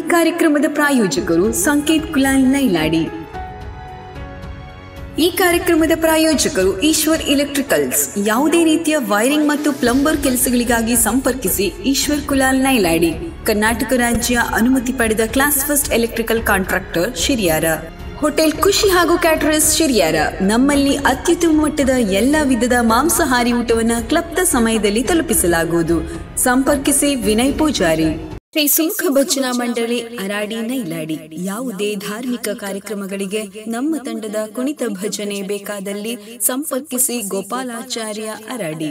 ಕಾರ್ಯಕ್ರಮದ ಪ್ರಾಯೋಜಕರು ಸಂಕೇತ್ ಕುಲಾಲ್ ನೈಲಾಡಿ ಈ ಕಾರ್ಯಕ್ರಮದ ಪ್ರಾಯೋಜಕರು ಈಶ್ವರ್ ಎಲೆಕ್ಟ್ರಿಕಲ್ಸ್ ಯಾವುದೇ ರೀತಿಯ ವೈರಿಂಗ್ ಮತ್ತು ಪ್ಲಂಬರ್ ಕೆಲಸಗಳಿಗಾಗಿ ಸಂಪರ್ಕಿಸಿ ಈಶ್ವರ್ ಕುಲಾಲ್ ನೈಲಾಡಿ ಕರ್ನಾಟಕ ರಾಜ್ಯ ಅನುಮತಿ ಪಡೆದ class first electrical contractor Shiriyara hotel Khushi ಹಾಗೂ ಕ್ಯಾಟರರ್ಸ್ ಶಿರಿಯಾರ ನಮ್ಮಲ್ಲಿ ಅತ್ಯುತ್ತಮ ಮಟ್ಟದ ಎಲ್ಲ ವಿಧದ ಮಾಂಸಾಹಾರಿ ಊಟವನ್ನು ಕ್ಲಬ್ದ ಸಮಯದಲ್ಲಿ ತಲುಪಿಸಲಾಗುವುದು ಸಂಪರ್ಕಿಸಿ ವಿನಯ್ ಪೂಜಾರಿ ಶ್ರೀ ಸುಮುಖ ಭಜನಾ ಮಂಡಳಿ ಅರಾಡಿ ನೈಲಾಡಿ ಯಾವುದೇ ಧಾರ್ಮಿಕ ಕಾರ್ಯಕ್ರಮಗಳಿಗೆ ನಮ್ಮ ತಂಡದ ಕುಣಿತ ಭಜನೆ ಬೇಕಾದಲ್ಲಿ ಸಂಪರ್ಕಿಸಿ ಗೋಪಾಲಾಚಾರ್ಯ ಅರಾಡಿ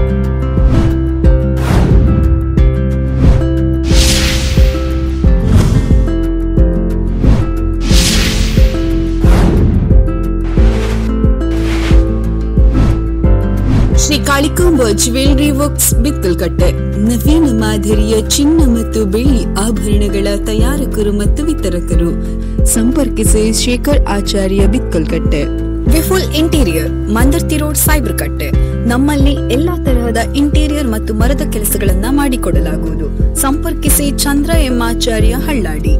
ಶ್ರೀ ಕಾಳಿಕಾಂಬ ಜ್ಯುವೆಲರಿ ವರ್ಕ್ಸ್ ಬಿತ್ತಲ್ಕಟ್ಟೆ ನವೀನ ಮಾದರಿಯ ಚಿನ್ನ ಮತ್ತು ಬೆಳ್ಳಿ ಆಭರಣಗಳ ತಯಾರಕರು ಮತ್ತು ವಿತರಕರು ಸಂಪರ್ಕಿಸಿ Shekhar Acharya Bitkalkatte Vipul interior Mandarthi road Saibarkatte ನಮ್ಮಲ್ಲಿ ಎಲ್ಲಾ ತರಹದ ಇಂಟೀರಿಯರ್ ಮತ್ತು ಮರದ ಕೆಲಸಗಳನ್ನ ಮಾಡಿಕೊಡಲಾಗುವುದು ಸಂಪರ್ಕಿಸಿ ಚಂದ್ರ ಎಂ ಆಚಾರ್ಯ ಹಳ್ಳಾಡಿ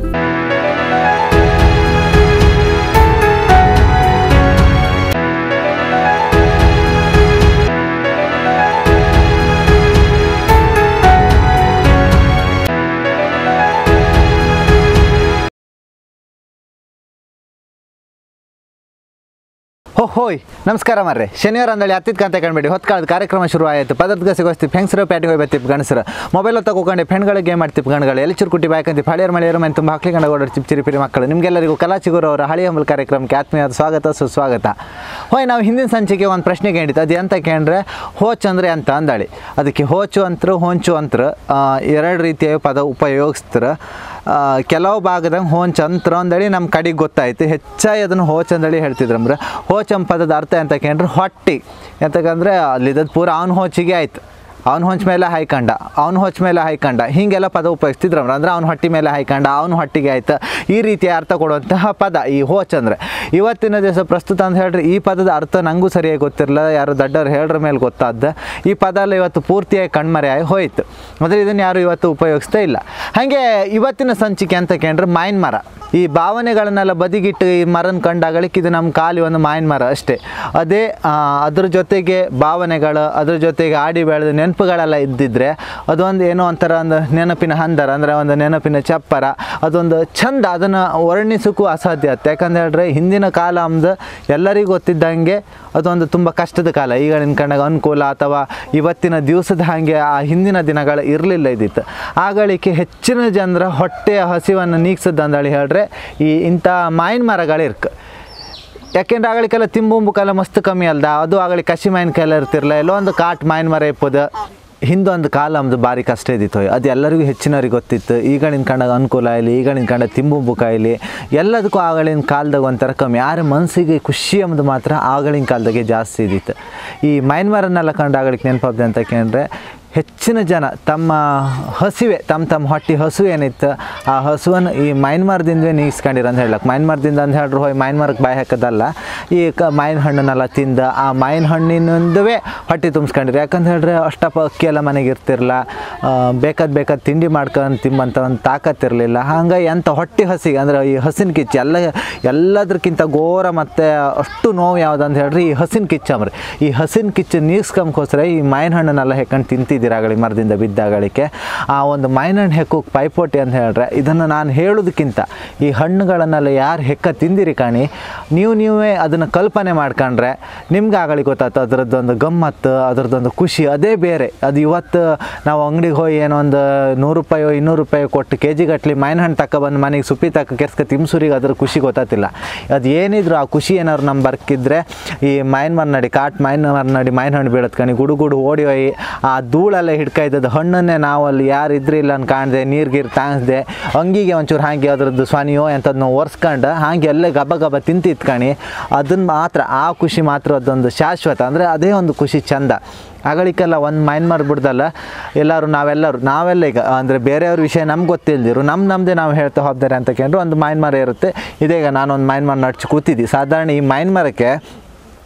ಹೋ ಹೋಯ್ ನಮಸ್ಕಾರ ಮರ್ರೆ ಶನಿವಾರ ಅಂದಳಿ ಹತ್ತಿದ ಕಂತ ಕಂಡ್ಬೇಡಿ ಹೊತ್ಕಾಳದ ಕಾರ್ಯಕ್ರಮ ಶುರು ಆಯಿತು ಪದದ ಸಿಗೋಸ್ತಿ ಹೆಂಗಸರು ಪ್ಯಾಟಿಗೆ ಹೋಗಿ ಬತ್ತಿಪ್ ಗಣಸರು ಮೊಬೈಲ್ ತಗೊಂಡು ಪೆಣ್ಗಳಿಗೆ ಗೇಮ್ ಮಾಡ್ತಿಪ್ ಗಣಗಳು ಎಲ್ಲಿ ಚುರುಕುಟಿ ಬಾಯ್ಕಂತಿ ಹಳಿಯರ್ ಮಳೆಯರು ಮನೆ ತುಂಬ ಹಾಕ್ಲಿ ಗಂಡ ಓಡಾಡಿ ಚಿಪ್ ಚಿರಿಪಿರಿ ಮಕ್ಕಳು ನಿಮಗೆಲ್ಲರಿಗೂ ಕಲಾ ಚಿಗುರು ಅವರ ಹಳಿ ಹಂಬಲ್ ಕಾರ್ಯಕ್ರಮಕ್ಕೆ ಆತ್ಮೀಯವಾದ ಸ್ವಾಗತ ಸುಸ್ವಾಗತ ಹೋಯ್ ನಾವು ಹಿಂದಿನ ಸಂಚಿಕೆ ಒಂದು ಪ್ರಶ್ನೆ ಕೇಳಿತ್ತು ಅದು ಎಂತ ಕೇಂದ್ರೆ ಹೋಚ್ ಅಂದರೆ ಅಂತ ಅಂದಳಿ ಅದಕ್ಕೆ ಹೋಚು ಅಂತ್ರ ಹೊಂಚು ಅಂತ್ರ ಆ, ಎರಡು ರೀತಿಯ ಪದ ಉಪಯೋಗಿಸ್ತಾರೆ ಆ, ಕೆಲವು ಭಾಗದಾಗ ಹೋಂಚ್ ಅಂತ್ರ ಅಂದೇಳಿ ನಮ್ಮ ಕಡೆಗೆ ಗೊತ್ತಾಯ್ತು ಹೆಚ್ಚಾಗಿ ಅದನ್ನು ಹೋಚ್ ಅಂದೇಳಿ ಹೇಳ್ತಿದ್ರಂದ್ರೆ ಹೋಚ್ ಎಂಬ ಪದದ ಅರ್ಥ ಅಂತ ಕೇಂದ್ರೆ ಹೊಟ್ಟಿ ಎಂತಕಂದ್ರೆ ಅಲ್ಲಿದ್ದದ್ದು ಪೂರ ಅವ್ನ ಹೋಚಿಗೆ ಆಯ್ತು ಅವ್ನ ಹೊಂಚ ಮೇಲೆ ಹಾಯ್ಕಂಡ ಅವ್ನ ಹೊಚ್ಚ ಮೇಲೆ ಹಾಯ್ಕಂಡ ಹೀಗೆಲ್ಲ ಪದ ಉಪಯೋಗಿಸ್ತಿದ್ರವ್ರು ಅಂದ್ರೆ ಅವ್ನ ಹೊಟ್ಟಿ ಮೇಲೆ ಹಾಯ್ಕಂಡ ಅವ್ನ ಹೊಟ್ಟಿಗೆ ಆಯ್ತು ಈ ರೀತಿಯ ಅರ್ಥ ಕೊಡುವಂತಹ ಪದ ಈ ಹೋಚ್ ಅಂದರೆ ಇವತ್ತಿನ ದಿವಸ ಪ್ರಸ್ತುತ ಅಂತ ಹೇಳ್ರಿ ಈ ಪದದ ಅರ್ಥ ನನಗೂ ಸರಿಯಾಗಿ ಗೊತ್ತಿರಲಿಲ್ಲ ಯಾರು ದೊಡ್ಡವ್ರು ಹೇಳ್ರ ಮೇಲೆ ಗೊತ್ತಾದ ಈ ಪದ ಎಲ್ಲ ಇವತ್ತು ಪೂರ್ತಿಯಾಗಿ ಕಣ್ಮರೆಯಾಗಿ ಹೋಯ್ತು ಅಂದರೆ ಇದನ್ನು ಯಾರು ಇವತ್ತು ಉಪಯೋಗಿಸ್ತಾ ಇಲ್ಲ ಹಾಗೆ ಇವತ್ತಿನ ಸಂಚಿಕೆ ಅಂತ ಕೇಂದ್ರೆ ಮಾಯಿನ ಮರ ಈ ಭಾವನೆಗಳನ್ನೆಲ್ಲ ಬದಿಗಿಟ್ಟು ಈ ಮರನ ಕಂಡಾಗಳಿಕ್ಕೆ ಇದು ನಮ್ಮ ಖಾಲಿ ಒಂದು ಮಾಯಿನ ಮರ ಅಷ್ಟೇ ಅದೇ ಆ, ಅದ್ರ ಜೊತೆಗೆ ಭಾವನೆಗಳು ಅದ್ರ ಜೊತೆಗೆ ಆಡಿ ಬೆಳೆದ ನೆನಪುಗಳೆಲ್ಲ ಇದ್ದಿದ್ರೆ ಅದೊಂದು ಏನೋ ಒಂಥರ ಒಂದು ನೆನಪಿನ ಹಂದರ ಅಂದರೆ ಒಂದು ನೆನಪಿನ ಚಪ್ಪರ ಅದೊಂದು ಚಂದ ಅದನ್ನು ವರ್ಣಿಸೋಕ್ಕೂ ಅಸಾಧ್ಯ ಆಗುತ್ತೆ ಯಾಕಂತ ಹೇಳಿದ್ರೆ ಹಿಂದಿನ ಕಾಲ ಅಂದು ಎಲ್ಲರಿಗೂ ಗೊತ್ತಿದ್ದಂಗೆ ಅದೊಂದು ತುಂಬ ಕಷ್ಟದ ಕಾಲ ಈಗಳಿನ ಕಂಡಾಗ ಅನುಕೂಲ ಅಥವಾ ಇವತ್ತಿನ ದಿವಸದ ಹಾಗೆ ಆ ಹಿಂದಿನ ದಿನಗಳು ಇರಲಿಲ್ಲ ಇದ್ದಿತ್ತು ಆಗಳಿಕೆ ಹೆಚ್ಚಿನ ಜನರ ಹೊಟ್ಟೆಯ ಹಸಿವನ್ನು ನೀಗ್ಸದ್ದು ಅಂದೇಳಿ ಹೇಳ್ರೆ ಈ ಇಂಥ ಮಾಯಿನ ಮರಗಳಿರ್ಕ ಯಾಕೆಂದ್ರೆ ಆಗಳಿಗೆಲ್ಲ ತಿಂಬುಂಬುಕೆಲ್ಲ ಮಸ್ತ್ ಕಮ್ಮಿ ಅಲ್ದ ಅದು ಆಗಲಿ ಕಸಿ ಮಾವಿನಕಾಯೆಲ್ಲ ಇರ್ತಿರಲ್ಲ ಎಲ್ಲೋ ಒಂದು ಕಾಟ್ ಮಾವಿನ ಮರ ಇಪ್ಪದು ಹಿಂದೊಂದು ಕಾಲ ನಮ್ದು ಭಾರಿ ಕಷ್ಟ ಇದ್ದಿತ್ತು ಅದು ಎಲ್ಲರಿಗೂ ಹೆಚ್ಚಿನವ್ರಿಗೆ ಗೊತ್ತಿತ್ತು ಈಗಳಿನ ಕಂಡಾಗ ಅನುಕೂಲ ಆಗಲಿ ಈಗಳಿನ ಕಂಡ ತಿಂಬುಂಬು ಕಾಯಿಲಿ ಎಲ್ಲದಕ್ಕೂ ಆಗಳಿನ ಕಾಲದಾಗ ಒಂಥರ ಕಮ್ಮಿ ಯಾರ ಮನಸ್ಸಿಗೆ ಖುಷಿ ಎಂಬುದು ಮಾತ್ರ ಆಗಳಿನ ಕಾಲದಾಗೆ ಜಾಸ್ತಿ ಇದ್ದಿತ್ತು ಈ ಮೈನ್ ಮರನ್ನೆಲ್ಲ ಕಂಡು ಆಗಳಿಗೆ ನೆನಪಾಗ್ದೆ ಅಂತ ಕೇಳಿದ್ರೆ ಹೆಚ್ಚಿನ ಜನ ತಮ್ಮ ಹಸಿವೆ ತಮ್ಮ ತಮ್ಮ ಹೊಟ್ಟೆ ಹಸು ಏನಿತ್ತು ಆ ಹಸುವನ್ನು ಈ ಮೈನ್ಮಾರ್ದಿಂದವೇ ನೀಗಿಸ್ಕೊಂಡಿರ ಅಂತ ಹೇಳಕ್ಕೆ ಮೈನ್ಮಾರ್ದಿಂದ ಅಂತ ಹೇಳ್ರು ಹೋಯ್ ಮೈನ್ಮಾರ್ಗೆ ಬಾಯಿ ಹಾಕೋದಲ್ಲ ಈ ಕ ಮಾವಿನ ಹಣ್ಣನ್ನೆಲ್ಲ ತಿಂದ ಆ ಮಾವಿನ ಹಣ್ಣಿನಿಂದವೇ ಹೊಟ್ಟೆ ತುಂಬಿಸ್ಕೊಂಡಿರಿ ಯಾಕಂತ ಹೇಳಿದ್ರೆ ಅಷ್ಟಪ್ಪ ಅಕ್ಕಿ ಎಲ್ಲ ಮನೆಗೆ ಇರ್ತಿರಲ್ಲ ಬೇಕಾದ ಬೇಕಾದ ತಿಂಡಿ ಮಾಡ್ಕೊಂಡು ತಿಂಬಂಥ ಒಂದು ತಾಕತ್ತಿರಲಿಲ್ಲ ಹಂಗಾಗಿ ಎಂಥ ಹೊಟ್ಟೆ ಹಸಿಗೆ ಅಂದ್ರೆ ಈ ಹಸಿನ ಕಿಚ್ಚು ಎಲ್ಲ ಎಲ್ಲದಕ್ಕಿಂತ ಘೋರ ಮತ್ತು ಅಷ್ಟು ನೋವು ಯಾವ್ದು ಅಂತ ಹೇಳ್ರಿ ಈ ಹಸಿನ ಕಿಚ್ಚಮ್ರಿ ಈ ಹಸಿನ ಕಿಚ್ಚು ನೀಗ್ಸ್ಕೊಂಬ್ಕೋಸ್ಕರ ಈ ಮಾವಿನ ಹಣ್ಣನ್ನೆಲ್ಲ ಹೆಕ್ಕಂಡು ತಿಂತಿದ್ದೀರಾಗಲಿ ಮರದಿಂದ ಬಿದ್ದಾಗಳಿಕೆ ಆ ಒಂದು ಮಾವಿನ ಹಣ್ಣು ಹೆಕ್ಕೋಕೆ ಪೈಪೋಟಿ ಅಂತ ಹೇಳ್ರೆ ಇದನ್ನು ನಾನು ಹೇಳೋದಕ್ಕಿಂತ ಈ ಹಣ್ಣುಗಳನ್ನೆಲ್ಲ ಯಾರು ಹೆಕ್ಕ ತಿಂದಿರಿ ಕಾಣಿ ನೀವು ನೀವೇ ಅದನ್ನು ಕಲ್ಪನೆ ಮಾಡ್ಕೊಂಡ್ರೆ ನಿಮ್ಗೆ ಆಗಲಿ ಗೊತ್ತಾಯ್ತು ಅದರದ್ದೊಂದು ಗಮ್ಮತ್ತು ಅದರದ್ದೊಂದು ಖುಷಿ ಅದೇ ಬೇರೆ ಅದು ಇವತ್ತು ನಾವು ಅಂಗಡಿಗೆ ಹೋಗಿ ಏನೋ ಒಂದು ನೂರು ರೂಪಾಯೋ ಇನ್ನೂರು ರೂಪಾಯಿ ಕೊಟ್ಟು ಕೆ ಜಿ ಗಟ್ಲಿ ಮಾವಿನ ಹಣ್ಣು ತಗೊಬಂದು ಮನೆಗೆ ಸುಪ್ಪಿ ತಕ್ಕ ಕೆರ್ಸ್ಕ ತಿಮ್ಸೂರಿಗೆ ಅದ್ರ ಖುಷಿ ಗೊತ್ತಾತಿಲ್ಲ ಅದು ಏನಿದ್ರು ಆ ಖುಷಿ ಏನಾದ್ರು ನಮ್ಮ ಬರ್ಕಿದ್ರೆ ಈ ಮಾವಿನ ಮರ ನಡಿ ಕಾಟ್ ಮಾವಿನ ಮರ ನಡಿ ಮಾವಿನ ಹಣ್ಣು ಬೀಳತ್ ಕಣಿ ಗುಡು ಗುಡು ಓಡಿ ಹೋಗಿ ಆ ಧೂಳೆಲ್ಲ ಹಿಡ್ಕಾಯ್ತದ ಹಣ್ಣನ್ನೇ ನಾವು ಅಲ್ಲಿ ಯಾರು ಇದ್ರಿ ಇಲ್ಲ ಅಂತ ಕಾಣ್ದೆ ನೀರು ಗೀರು ತಾಣಿಸ್ದೆ ಅಂಗಿಗೆ ಒಂಚೂರು ಹಾಗೆ ಅದ್ರದ್ದು ಸ್ವಾನಿಯೋ ಎಂಥದನ್ನ ಒರೆಸ್ಕೊಂಡು ಹಾಗೆ ಎಲ್ಲ ಗಬ ಗಬ ತಿಂತಿತ್ಕಣಿ ಅದನ್ನು ಮಾತ್ರ ಆ ಖುಷಿ ಮಾತ್ರ ಅದೊಂದು ಶಾಶ್ವತ ಅಂದರೆ ಅದೇ ಒಂದು ಖುಷಿ ಚಂದ ಅಗಳಿಗೆಲ್ಲ ಒಂದು ಮೈನ್ ಬಿಡ್ದಲ್ಲ ಎಲ್ಲರೂ ನಾವೆಲ್ಲರೂ ನಾವೆಲ್ಲ ಈಗ ಅಂದರೆ ಬೇರೆಯವ್ರ ವಿಷಯ ನಮ್ಗೆ ಗೊತ್ತಿಲ್ದಿರು ನಮ್ಮ ನಮ್ಮದೇ ನಾವು ಹೇಳ್ತಾ ಹೋಗ್ತಾರೆ ಅಂತ ಕೇಂದ್ರೆ ಒಂದು ಮೈನ್ ಮರ ಇರುತ್ತೆ ಇದೀಗ ನಾನೊಂದು ಮೈನ್ ಮರ ನಡ್ಚಿ ಕೂತಿದ್ದಿ ಸಾಧಾರಣ ಈ ಮೈನ್ ಮರಕ್ಕೆ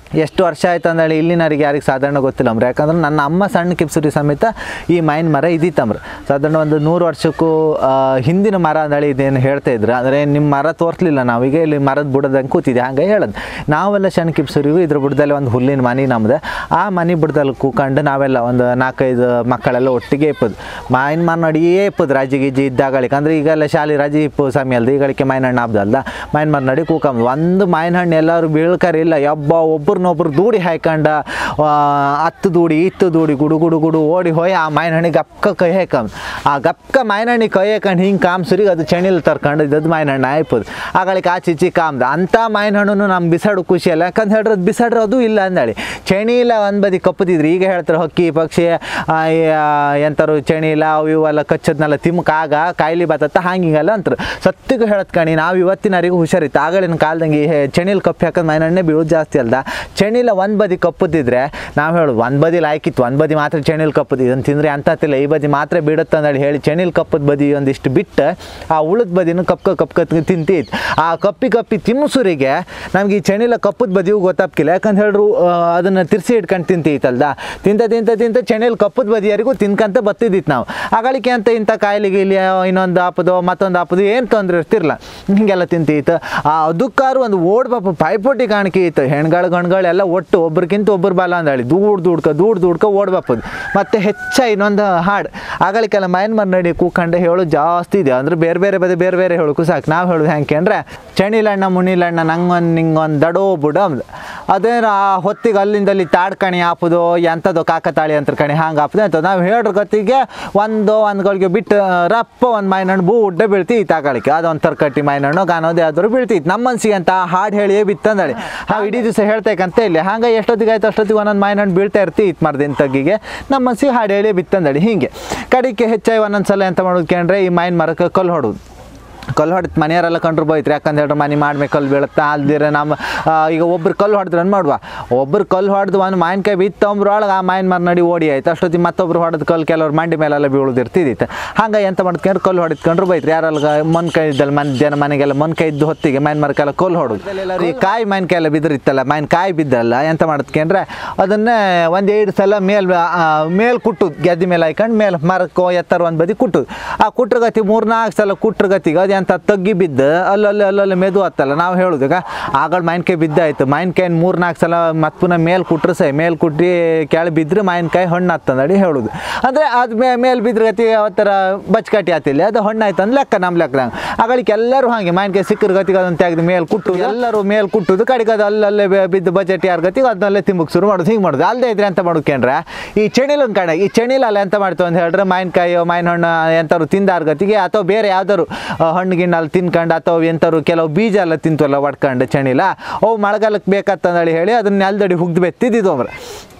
ಎಷ್ಟು ವರ್ಷ ಆಯ್ತು ಅಂದೇಳಿ ಇಲ್ಲಿನವ್ರಿಗೆ ಯಾರಿಗೆ ಸಾಧಾರಣ ಗೊತ್ತಿಲ್ಲ ಅಂಬ್ರೆ ಯಾಕಂದ್ರೆ ನನ್ನ ಅಮ್ಮ ಸಣ್ಣ ಕಿಪ್ಸುರಿ ಸಮೇತ ಈ ಮೈನ್ ಮರ ಇದ್ದಿತ್ತಂಬ್ರೆ ಸಾಧಾರಣ ಒಂದು ನೂರು ವರ್ಷಕ್ಕೂ ಆ, ಹಿಂದಿನ ಮರ ಅಂದೇಳಿ ಇದೇನು ಹೇಳ್ತಾ ಇದ್ರು ಅಂದರೆ ನಿಮ್ಮ ಮರ ತೋರಿಸ್ಲಿಲ್ಲ ನಾವೀಗ ಇಲ್ಲಿ ಮರದ ಬುಡದಂಗೆ ಕೂತಿದ್ದೆ ಹಂಗೆ ಹೇಳೋದು ನಾವೆಲ್ಲ ಸಣ್ಣ ಕಿಪ್ಸುರಿಗೂ ಇದ್ರ ಬುಡದಲ್ಲಿ ಒಂದು ಹುಲ್ಲಿನ ಮನೆ ನಮ್ದು ಆ ಮನೆ ಬುಡದಲ್ಲಿ ಕೂಕೊಂಡು ನಾವೆಲ್ಲ ಒಂದು ನಾಲ್ಕೈದು ಮಕ್ಕಳೆಲ್ಲ ಒಟ್ಟಿಗೆ ಇಪ್ಪದು ಮಾಯಿನ ಮರ ನಡಿಯೇ ಇಪ್ಪದು ರಾಜಿ ಗಿಜ್ಜಿ ಇದ್ದಾಗಳಿಕೆ ಅಂದ್ರೆ ಈಗೆಲ್ಲ ಶಾಲೆ ರಾಜಿ ಇಪ್ಪು ಸಮಯ ಅಲ್ದ ಈಗಳಿಗೆ ಮಾಯಿನ ಹಣ್ಣು ಹಬ್ದಲ್ದ ಮಾಯಿನ ಮರ ನಡಿ ಕೂಕಂಬ ಒಂದು ಮಾಯಿನ ಹಣ್ಣು ಎಲ್ಲರೂ ಬೀಳ್ಕರಿಲ್ಲ ಯಬ್ಬ ಒಬ್ರನ್ನೊಬ್ರು ದೂಡಿ ಹಾಯ್ಕಂಡ ಆ, ಹತ್ತು ದೂಡಿ ಇತ್ತು ದೂಡಿ ಗುಡು ಗುಡು ಗುಡು ಓಡಿ ಹೋಯ್ ಆ ಮಾಯಿನ ಹಣ್ಣಿಗೆ ಗಪ್ಕ ಕೈ ಹಾಕಂಬ ಆ ಗಪ್ಕ ಮಾಯಿನ ಹಣ್ಣಿಗೆ ಕೈ ಹಾಕೊಂಡು ಹಿಂಗೆ ಕಾಮ್ಸರಿಗೆ ಅದು ಚಣಿಲ್ ತರ್ಕೊಂಡು ಇದ್ದದ್ದು ಮಾಯಿನ ಹಣ್ಣು ಆಯ್ಪದು ಆಗಳಿಗೆ ಆಚೆ ಈಚೆ ಕಾಮ್ದ ಅಂಥ ಮಾಯಿನ ಹಣ್ಣು ನಮ್ಮ ಬಿಸಾಡು ಖುಷಿ ಅಲ್ಲ ಯಾಕಂತ ಹೇಳಿದ್ರೆ ಅದು ಬಿಸಾಡ್ರೆ ಅದು ಇಲ್ಲ ಅಂದಾಳಿ ಚಣಿಲ ಒಂದು ಬದಿ ಕಪ್ಪದಿದ್ರು ಈಗ ಹೇಳ್ತಾರೆ ಹಕ್ಕಿ ಪಕ್ಷಿ ಆ, ಈ, ಆ, ಎಂತಾರು ಚಣಿಲ ಅವು ಇವೆಲ್ಲ ಕಚ್ಚದ್ನೆಲ್ಲ ತಿಮ್ಮಕಾಗ ಕಾಯಿಲೆ ಬತ್ತತ್ತ ಹಂಗಿಂಗಲ್ಲ ಅಂತಾರೆ ಸತ್ತಿಗೂ ಹೇಳತ್ ಕಣಿ ನಾವು ಇವತ್ತಿನವರೆಗೂ ಹುಷಾರಿತ್ತು ಆಗಳಿನ ಕಾಲದಂಗೆ ಈ ಚಣಿಲ್ ಕಪ್ಪು ಹಾಕೋದು ಮೈನಣ್ಣೆ ಬೀಳೋದು ಜಾಸ್ತಿ ಅಲ್ದ ಚಣಿಲ ಒಂದು ಬದಿ ಕಪ್ಪದಿದ್ರೆ ನಾವು ಹೇಳೋದು ಒಂದು ಬದಿ ಲಾಯ್ಕಿತ್ತು ಒಂದು ಬದಿ ಮಾತ್ರ ಚಣಿಲ್ ಕಪ್ಪದು ಇದನ್ನು ತಿಂದರೆ ಅಂತತ್ತಿಲ್ಲ ಈ ಬದಿ ಮಾತ್ರ ಬಿಡುತ್ತೆ ಅಂದೇಳಿ ಹೇಳಿ ಚಣಿಲ್ ಕಪ್ಪದ ಬದಿ ಒಂದಿಷ್ಟು ಬಿಟ್ಟು ಆ ಉಳಿದ ಬದಿನೂ ಕಪ್ಕ ಕಪ್ಕ ತಿಂತಿತ್ತು ಆ ಕಪ್ಪಿ ಕಪ್ಪಿ ತಿಮ್ಮಸುರಿಗೆ ನಮ್ಗೆ ಈ ಚಣಿಲ ಕಪ್ಪದ ಬದಿಯೂ ಗೊತ್ತಾಗ್ತಿಲ್ಲ ಯಾಕಂತ ಹೇಳ್ರು ಅದನ್ನು ತಿರ್ಸಿ ಇಟ್ಕೊಂಡು ತಿಂತೀತಲ್ದ ತಿಂತ ತಿಂತ ತಿಂತ ಚಣಿಲ್ ಕಪ್ಪದ ಬದಿಯರಿಗೂ ತಿನ್ಕಂತ ಬತ್ತಿದ್ದಿತ್ತು ನಾವು ಆಗಳಿಕೆ ಅಂತ ಇಂಥ ಕಾಯಿಲೆಗೆ ಇಲ್ಲಿ ಇನ್ನೊಂದು ಹಾಪದು ಮತ್ತೊಂದು ಹಾಪದು ಏನು ತೊಂದರೆ ಇರ್ತಿರ್ಲ ಹಿಂಗೆಲ್ಲ ತಿಂತೀತು ಆ ಅದಕ್ಕಾರು ಒಂದು ಓಡ್ ಪಾಪ ಪೈಪೋಟಿ ಕಾಣಿಕೆ ಇತ್ತು ಹೆಣ್ಗಳು ಗಣ್ಗಳು ಎಲ್ಲ ಒಟ್ಟು ಒಬ್ರಿಗಿಂತ ಒಬ್ಬರು ಬಲ ಅಂದಾಳಿ ದೂಡ್ ದೂಡ್ಕ ದೂಡ್ ದೂಡ್ಕ ಓಡ್ ಬಾಪದು ಮತ್ತೆ ಹೆಚ್ಚ ಇನ್ನೊಂದು ಹಾಡು ಆಗಳಿಕೆಲ್ಲ ಮೈನ್ ಮರ್ನಡಿ ಕೂಕಂಡೆ ಹೇಳೋದು ಜಾಸ್ತಿ ಇದೆ ಅಂದ್ರೆ ಬೇರೆ ಬೇರೆ ಬದಿ ಬೇರೆ ಬೇರೆ ಹೇಳೋಕು ಸಾಕು ನಾವು ಹೇಳೋದು ಹೆಂಗೆ ಅಂದ್ರೆ ಚಣಿಲಣ್ಣ ಮುಣಿಲಣ್ಣ ನಂಗೊಂದು ನಿಂಗೊಂದು ದಡೋ ಬುಡ ಅಂದ್ ಅದೇನು ಆ ಹೊತ್ತಿಗೆ ಅಲ್ಲಿಂದ ಅಲ್ಲಿ ತಾಡ್ಕಣಿ ಹಾಪುದು ಎಂಥದ್ದು ಕಾಕತಾಳಿ ಅಂತ ಕಣಿ ಹಂಗೆ ಹಾಪುದು ಅಂತ ನಾವು ಹೇಳ್ರ ಗತಿಗೆ ಒಂದು ಒಂದು ಗಳಿಗೆ ಬಿಟ್ಟು ರಪ್ಪ ಒಂದು ಮೈನಣ್ಣು ಬೂಡ್ಡೆ ಬೀಳ್ತಿ ತಾಗಳಿಕೆ ಅದೊಂದು ತರ್ಕಟ್ಟಿ ಮೈನಣ್ಣು ಗಾನೋದು ಯಾವ್ದಾದ್ರು ಬೀಳ್ತಿತ್ತು ನಮ್ಮ ಮನ್ಸಿಗೆ ಅಂತ ಹಾಡು ಹೇಳಿಯೇ ಬಿತ್ತಂದಳಿ ನಾವು ಇಡೀ ದಿವಸ ಹೇಳ್ತೇಕಂತ ಇಲ್ಲಿ ಹಂಗೆ ಎಷ್ಟೊತ್ತಿಗೆ ಆಯ್ತು ಅಷ್ಟೊತ್ತಿಗೆ ಒಂದೊಂದು ಮೈನಣ್ಣು ಬೀಳ್ತಾ ಇರ್ತಿ ಇತ್ತು ಮರದಿನ ತಗ್ಗಿಗೆ ನಮ್ಮ ಮನ್ಸಿಗೆ ಹಾಡು ಹೇಳಿ ಬಿತ್ತಂದಳಿ ಹಿಂಗೆ ಕಡಿಕೆ ಹೆಚ್ಚಾಗಿ ಒಂದೊಂದು ಸಲ ಎಂತ ಮಾಡೋದು ಕೇಂದ್ರೆ ಈ ಮೈನ್ ಮರಕ್ಕೆ ಕಲ್ಲು ಹೊಡೋದು ಕಲ್ಲು ಹೊಡೆದು ಮನೆಯವರೆಲ್ಲ ಕಂಡ್ರು ಬೋಯ್ತ್ರಿ ಯಾಕಂತ ಹೇಳಿದ್ರೆ ಮನೆ ಮಾಡ್ಬೇಕು ಕಲ್ಲು ಬೀಳುತ್ತಾ ಅಲ್ದಿರ ನಮ್ಮ ಆ, ಈಗ ಒಬ್ರು ಕಲ್ಲು ಹೊಡೆದ್ರೆ ಏನು ಮಾಡುವ ಒಬ್ರು ಕಲ್ಲು ಹೊಡೆದು ಒಂದು ಮಾವಿನಕಾಯಿ ಬಿತ್ತೊಂಬ್ರೊಳಗೆ ಆ ಮಾವಿನ ಮರ ನಡಿ ಓಡಿ ಆಯ್ತು ಅಷ್ಟೊತ್ತಿಗೆ ಮತ್ತೊಬ್ರು ಹೊಡೆದು ಕಲ್ಲು ಕೆಲವ್ರು ಮಂಡಿ ಮೇಲೆಲ್ಲ ಬೀಳೋದು ಇರ್ತಿದ್ದಿತ್ತು ಹಂಗೆ ಎಂತ ಮಾಡ್ಕೊಂಡ್ರೆ ಕಲ್ಲು ಹೊಡೆದ್ಕೊಂಡ್ರು ಬೈತ್ರಿ ಯಾರಲ್ಲ ಮೊನ್ಕಾಯಿ ಇದ್ದಲ್ಲ ಮಧ್ಯಾಹ್ನ ಮನೆಗೆಲ್ಲ ಮೊನ್ಕಾಯಿ ಇದ್ದು ಹೊತ್ತಿಗೆ ಮಾವಿನ ಮರಕ್ಕೆಲ್ಲ ಕಲ್ಲು ಹೊಡೋದು ಈ ಕಾಯಿ ಮಾವಿನಕಾಯಿ ಎಲ್ಲ ಬಿದ್ದಿತ್ತಲ್ಲ ಮಾವಿನಕಾಯಿ ಬಿದ್ದಲ್ಲ ಎಂತ ಮಾಡ್ಕೊಂಡ್ರೆ ಅದನ್ನೇ ಒಂದು ಎರಡು ಸಲ ಮೇಲ್ ಮೇಲ್ ಕುಟ್ಟುದು ಗೆದ್ದೆ ಮೇಲೆ ಹಾಕೊಂಡು ಮೇಲೆ ಮರಕ್ಕೋ ಎತ್ತರ ಒಂದು ಬದಿ ಕುಟ್ಟುದು ಆ ಕುಟ್ರ ಗತಿ ಮೂರ್ನಾಲ್ಕು ಸಲ ಕುಟ್ರ ಗತಿಗೆ ಅದು ಎಂತ ತಗ್ಗಿ ಬಿದ್ದು ಅಲ್ಲಲ್ಲಿ ಅಲ್ಲಲ್ಲಿ ಮೆದು ಹತ್ತಲ್ಲ ನಾವು ಹೇಳುದು ಈಗ ಆಗಳ ಮಾವಿನಕಾಯಿ ಬಿದ್ದಾಯ್ತು ಮಾವಿನಕಾಯಿ ಮೂರ್ನಾಲ್ಕು ಸಲ ಮತ್ತೆ ಪುನಃ ಮೇಲ್ ಕುಟ್ರೆ ಸೈ ಮೇಲ್ ಕುಟ್ಟಿ ಕೆಳ ಬಿದ್ದರೆ ಮಾವಿನಕಾಯಿ ಹಣ್ಣು ಹತ್ತಂದಡಿ ಹೇಳುದು ಅಂದರೆ ಅದು ಮೇ ಮೇಲೆ ಬಿದ್ರ ಗತಿ ಅವತ್ತರ ಬಚ್ಕಟ್ಟಿ ಆತಿಲ್ಲ ಅದು ಹಣ್ಣು ಆಯ್ತು ಅಂದ್ರೆ ಲೆಕ್ಕ ನಮ್ಮ ಲೆಕ್ಕದಂಗೆ ಆಗಳಿಗೆ ಎಲ್ಲರೂ ಹಾಗೆ ಮಾವಿನಕಾಯಿ ಸಿಕ್ಕರ ಗತಿಗೆ ಅದನ್ನು ತೆಗೆದು ಮೇಲೆ ಕುಟ್ಟು ಎಲ್ಲರೂ ಮೇಲೆ ಕುಟ್ಟುದು ಕಡೆಗೆ ಅದು ಅಲ್ಲಲ್ಲೇ ಬೆ- ಬಿದ್ದು ಬಜೆಟ್ ಯಾರ ಗತಿಗೆ ಅದನ್ನಲ್ಲೇ ತಿಂಬಕ್ಕೆ ಶುರು ಮಾಡೋದು ಹಿಂಗೆ ಮಾಡೋದು ಅಲ್ಲದೆ ಇದ್ರೆ ಅಂತ ಮಾಡ್ಕೊಂಡ್ರೆ ಈ ಚಣಿಲನ್ ಕಡೆ ಈ ಚಣಿಲಲ್ಲಿ ಎಂತ ಮಾಡ್ತೀವಿ ಅಂತ ಹೇಳಿದ್ರೆ ಮಾವಿನಕಾಯಿ ಮಾವಿನ ಹಣ್ಣು ಎಂಥವ್ರು ತಿಂದಾರ ಗತಿಗೆ ಅಥವಾ ಬೇರೆ ಯಾವ್ದಾದ್ರು ಆ, ಹಣ್ಣು ಗಿಣ್ಣು ಅಲ್ಲಿ ತಿನ್ಕೊಂಡು ಅಥವಾ ಎಂಥವ್ರು ಕೆಲವು ಬೀಜ ಎಲ್ಲ ತಿಂತವಲ್ಲ ಒಡ್ಕೊಂಡು ಚಣಿಲ ಅವು ಮಳೆಗಾಲಕ್ಕೆ ಬೇಕತ್ತಂದೇಳಿ ಹೇಳಿ ಅದನ್ನ ನೆಲದಡಿ ಹುಗ್ದು ಬೆತ್ತಿದ್ದು ಅವ್ರು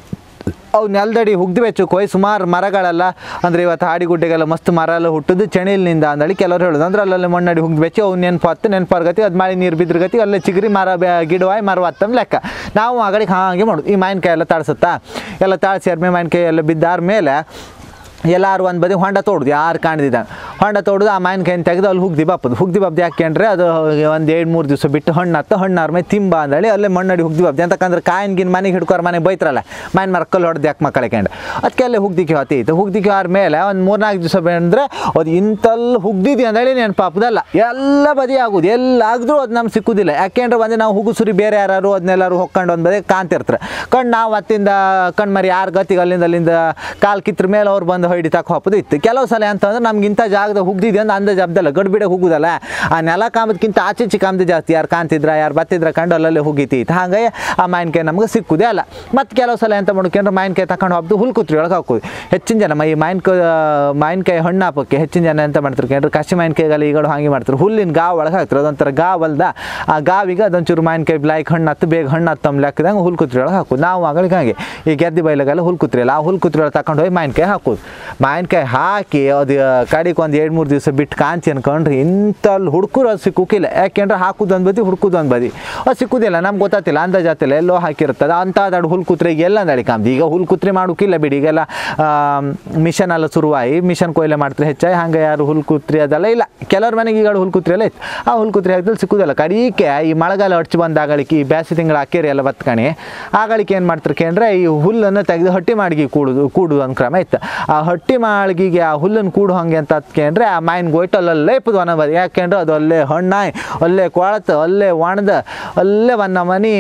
ಅವು ನೆಲದಡಿ ಹುಗ್ದು ಬೆಚ್ಚು ಕೊಯ್ ಸುಮಾರು ಮರಗಳೆಲ್ಲ ಅಂದರೆ ಇವತ್ತು ಹಾಡಿಗುಡ್ಡೆಗೆಲ್ಲ ಮಸ್ತ್ ಮರ ಎಲ್ಲ ಹುಟ್ಟುದು ಚಣಿಲಿನಿಂದ ಅಂದಳಿ ಕೆಲವ್ರು ಹೇಳೋದು ಅಂದ್ರೆ ಅಲ್ಲಲ್ಲಿ ಮಣ್ಣಡಿ ಹುಗ್ದು ಬೆಚ್ಚಿ ಅವು ನೆನಪು ಹತ್ತು ನೆನಪಾರ್ಗತಿ ಅದು ಮಳೆ ನೀರು ಬಿದ್ರ ಗತಿ ಅಲ್ಲೇ ಚಿಗುರಿ ಮರ ಬೆ ಗಿಡವಾಯಿ ಮರ ಹತ್ತಮ್ ಲೆಕ್ಕ ನಾವು ಆ ಕಡೆಗೆ ಹಾಗೆ ಮಾಡೋದು ಈ ಮಾವಿನಕಾಯಿ ಎಲ್ಲ ತಾಡ್ಸುತ್ತಾ ಎಲ್ಲ ತಾಡ್ಸಿ ಅರ್ಮೆ ಮಾವಿನಕಾಯಿ ಎಲ್ಲ ಬಿದ್ದಾರ ಮೇಲೆ ಎಲ್ಲಾರು ಒಂದು ಬದಿ ಹೊಂಡ ತೋಡುದು ಯಾರು ಕಾಣ್ದಿದ್ದ ಹೊಂಡ ತೋಡುದು ಆ ಮಾವಿನಕಾಯಿನ ತೆಗೆದು ಅಲ್ಲಿ ಹುಗ್ದಿ ಬಾಪದು ಹುಗ್ದಿ ಬಾಪ್ದು ಯಾಕೆಂದ್ರೆ ಅದು ಒಂದು ಎರಡು ಮೂರು ದಿವಸ ಬಿಟ್ಟು ಹಣ್ಣು ಹತ್ತ ಹಣ್ಣು ಆರ್ಮೆ ತಿಂಬ ಅಂದೇಳಿ ಅಲ್ಲೇ ಮಣ್ಣಡಿ ಹುಗ್ದಿ ಬಾಪ್ದು ಎಂತಕ್ಕಂದ್ರೆ ಕಾಯಿನ ಗಿನ್ ಮನೆಗೆ ಹಿಡ್ಕೋರ್ ಮನೆಗೆ ಬೈತ್ರಲ್ಲ ಮಾವಿನ ಮರ ಕಲ್ಲು ಹೊಡೆದು ಯಾಕೆ ಮಕ್ಕಳಿಕೊಂಡು ಅದಕ್ಕೆ ಅಲ್ಲೇ ಹುಗ್ದಿಕ್ಕೆ ಹೊತ್ತಿತ್ತು ಹುಗ್ದಿಕ್ಕೆ ಆದ ಮೇಲೆ ಒಂದು ಮೂರ್ನಾಲ್ಕು ದಿವಸ ಬಂದರೆ ಅದು ಇಂತಲ್ಲಿ ಹುಗ್ದಿದ್ದಿ ಅಂದೇಳಿ ನೆನಪಾಪದಲ್ಲ ಎಲ್ಲ ಬದಿ ಆಗುದು ಎಲ್ಲ ಆಗಿದ್ರು ಅದು ನಮ್ಗೆ ಸಿಕ್ಕುದಿಲ್ಲ ಯಾಕೆಂದ್ರೆ ಒಂದು ನಾವು ಹುಗುಸುರಿ ಬೇರೆ ಯಾರು ಅದನ್ನೆಲ್ಲರೂ ಹೊಕ್ಕೊಂಡು ಒಂದು ಬದಿ ಕಾಣ್ತಿರ್ತಾರೆ ಕಣ್ಣು ನಾವು ಹತ್ತಿಂದ ಕಣ್ಮರಿ ಯಾರು ಗತಿಗೆ ಅಲ್ಲಿಂದ ಅಲ್ಲಿಂದ ಕಾಲು ಕಿತ್ರ ಮೇಲೆ ಅವ್ರು ಬಂದು ಹೊಯ್ಡಿ ತಕ್ಕ ಹಾಕೋದು ಇತ್ತು ಕೆಲವು ಸಲ ಅಂತಂದ್ರೆ ನಮ್ಗೆ ಇಂಥ ಜಾಗದಾಗ ಹುಗ್ದಿದೆ ಅಂತ ಅಂದಾಜು ಹಬ್ದಲ್ಲ ಗಡ್ಬಿಡೆ ಹುಗುದಲ್ಲ ಆ ನೆಲ ಕಾಮದಕ್ಕಿಂತ ಆಚೆ ಈಚೆ ಕಾಮದ ಜಾಸ್ತಿ ಯಾರು ಕಾಣ್ತಿದ್ರ ಯಾರು ಬತ್ತಿದ್ರ ಕಂಡು ಅಲ್ಲಲ್ಲೇ ಹುಗಿತಿತ್ತು ಹಾಗಾಗಿ ಆ ಮಾವಿನಕಾಯಿ ನಮ್ಗೆ ಸಿಕ್ಕುದೇ ಅಲ್ಲ ಮತ್ತು ಕೆಲವು ಸಲ ಎಂತ ಮಾಡ್ಕೊಂಡ್ರೆ ಮಾವಿನಕಾಯಿ ತಗೊಂಡು ಹಬ್ದು ಹುಲ್ಕುತ್ರಿ ಒಳಗೆ ಹಾಕೋದು ಹೆಚ್ಚಿನ ಜನ ಮ- ಈ ಮಾವಿನಕಾಯಿ ಮಾವಿನಕಾಯಿ ಹಣ್ಣು ಹಾಕೋಕ್ಕೆ ಹೆಚ್ಚಿನ ಜನ ಎಂತ ಮಾಡ್ತಾರೆ ಕೇಂದ್ರ ಕಸಿ ಮಾವಿನಕಾಯಿಗೆಲ್ಲ ಈಗಳು ಹಾಗೆ ಮಾಡ್ತಾರೆ ಹುಲ್ಲಿನ ಗಾವ್ ಒಳಗೆ ಹಾಕ್ತಾರೆ ಅದೊಂಥರ ಗಾವ್ ಅಲ್ದ ಆ ಗಾವಿಗೆ ಅದೊಂಚೂರು ಮಾವಿನಕಾಯಿ ಬ್ಲಾಕ್ ಹಣ್ಣು ಹತ್ತು ಬೇಗ ಹಣ್ಣು ಹತ್ತಮ್ ಲೆಕ್ಕದಂಗೆ ಹುಲ್ಕುತ್ರಿ ಒಳಗೆ ಹಾಕೋದು ನಾವು ಆಗಳಿಗೆ ಹಾಗೆ ಈ ಗೆದ್ದಿ ಬೈಲಾಗೆಲ್ಲ ಹುಲ್ಕುತ್ರಿ ಅಲ್ಲ ಆ ಹುಲ್ಕುತ್ರಿ ಒಳಗೆ ತಗೊಂಡು ಹೋಗಿ ಮಾವಿನಕಾಯಿ ಹಾಕೋದು ಮಾವಿನಕಾಯಿ ಹಾಕಿ ಅದು ಕಡಿಗೆ ಒಂದು ಎರಡು ಮೂರು ದಿವಸ ಬಿಟ್ಟು ಕಾಂತಿ ಅನ್ಕೊಂಡ್ರೆ ಇಂಥಲ್ಲಿ ಹುಡುಕರು ಅದು ಸಿಕ್ಕುಕಿಲ್ಲ ಯಾಕೆಂದ್ರೆ ಹಾಕುದು ಒಂದು ಬದಿ ಹುಡುಕುದು ಒಂದು ಬದಿ ಅದು ಸಿಕ್ಕುದಿಲ್ಲ ನಮ್ಗೆ ಗೊತ್ತಾತಿಲ್ಲ ಅಂದಾಜಾತಿಲ್ಲ ಎಲ್ಲೋ ಹಾಕಿರ್ತದೆ ಅಂತ ದಡ್ ಹುಲ್ ಕುತ್ರೆ ಎಲ್ಲ ಅಂದಳಿ ಕಾಮ್ದು ಈಗ ಹುಲ್ ಕುತ್ರೆ ಮಾಡೋಕ್ಕಿಲ್ಲ ಬಿಡಿ ಈಗೆಲ್ಲ ಮಿಷನ್ ಎಲ್ಲ ಶುರುವಾಯಿ ಮಿಷನ್ ಕೊಯ್ಲೆ ಮಾಡ್ತಾರೆ ಹೆಚ್ಚಾಗಿ ಹಂಗೆ ಯಾರು ಹುಲ್ ಕುತ್ರಿ ಅದೆಲ್ಲ ಇಲ್ಲ ಕೆಲವ್ರ ಮನೆಗೆ ಈಗ ಹುಲ್ ಕುತ್ರಿ ಎಲ್ಲ ಇತ್ತು ಆ ಹುಲ್ ಕುತ್ರಿ ಹಾಕಿದ್ರೆ ಸಿಕ್ಕುದಿಲ್ಲ ಕಡೀಕೆ ಈ ಮಳೆಗಾಲ ಹಡ್ಚಿ ಬಂದಾಗಳಿಕೆ ಈ ಬ್ಯಾಸಿ ತಿಂಗಳ ಅಕ್ಕೇರಿ ಎಲ್ಲ ಬತ್ಕಣಿ ಆಗಳಿಕೆ ಏನು ಮಾಡ್ತಾರೆ ಕೇಂದ್ರೆ ಈ ಹುಲ್ಲನ್ನು ತೆಗೆದು ಹಟ್ಟಿ ಮಾಡಿಗೆ ಕೂಡುದು ಕೂಡುದು ಒಂದು ಕ್ರಮ ಇತ್ತು ಆ ಹಟ್ಟಿ ಮಾಳ್ಗಿಗೆ ಆ ಹುಲ್ಲನ್ನು ಕೂಡು ಹಂಗೆ ಅಂತ ಹತ್ಕೊಂಡ್ರೆ ಆ ಮಾಯಿನ ಗೋಯ್ಟು ಅಲ್ಲಲ್ಲೇ ಇಪ್ಪದು ಒನ ಬದಿ ಯಾಕೆಂದ್ರೆ ಅದು ಅಲ್ಲೇ ಹಣ್ಣಾಯ್ ಅಲ್ಲೇ ಕೊಳತು ಅಲ್ಲೇ ಒಣದ ಅಲ್ಲೇ ಒಂದು ಮನೆ